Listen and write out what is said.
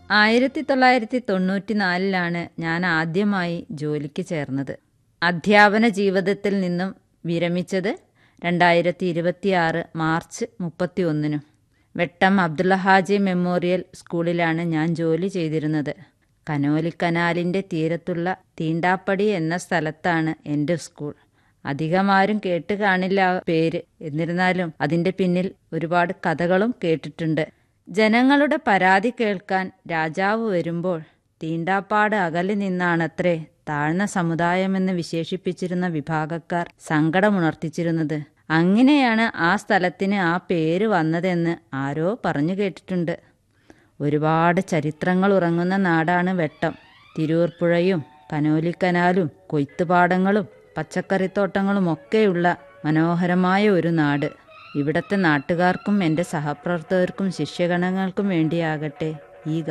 ആയിരത്തി തൊള്ളായിരത്തി തൊണ്ണൂറ്റി നാലിലാണ് ഞാൻ ആദ്യമായി ജോലിക്ക് ചേർന്നത് അധ്യാപന ജീവിതത്തിൽ നിന്നും വിരമിച്ചത് രണ്ടായിരത്തി ഇരുപത്തിയാറ് മാർച്ച് മുപ്പത്തി ഒന്നിനും വെട്ടം അബ്ദുള്ള ഹാജി മെമ്മോറിയൽ സ്കൂളിലാണ് ഞാൻ ജോലി ചെയ്തിരുന്നത് കനോലിക്കനാലിൻ്റെ തീരത്തുള്ള തീണ്ടാപ്പടി എന്ന സ്ഥലത്താണ് എൻ്റെ സ്കൂൾ അധികമാരും കേട്ട് കാണില്ല ആ പേര് എന്നിരുന്നാലും അതിൻ്റെ പിന്നിൽ ഒരുപാട് കഥകളും കേട്ടിട്ടുണ്ട് ജനങ്ങളുടെ പരാതി കേൾക്കാൻ രാജാവ് വരുമ്പോൾ തീണ്ടാപ്പാട് അകലെ നിന്നാണത്രേ താഴ്ന്ന സമുദായമെന്ന് വിശേഷിപ്പിച്ചിരുന്ന വിഭാഗക്കാർ സങ്കടമുണർത്തിച്ചിരുന്നത് അങ്ങനെയാണ് ആ സ്ഥലത്തിന് ആ പേര് വന്നതെന്ന് ആരോ പറഞ്ഞു കേട്ടിട്ടുണ്ട് ഒരുപാട് ചരിത്രങ്ങൾ ഉറങ്ങുന്ന നാടാണ് വെട്ടം തിരൂർപ്പുഴയും കനോലിക്കനാലും കൊയ്ത്തുപാടങ്ങളും പച്ചക്കറിത്തോട്ടങ്ങളും ഒക്കെയുള്ള മനോഹരമായ ഒരു നാട് ഇവിടത്തെ നാട്ടുകാർക്കും എൻ്റെ സഹപ്രവർത്തകർക്കും ശിഷ്യഗണങ്ങൾക്കും വേണ്ടിയാകട്ടെ ഈ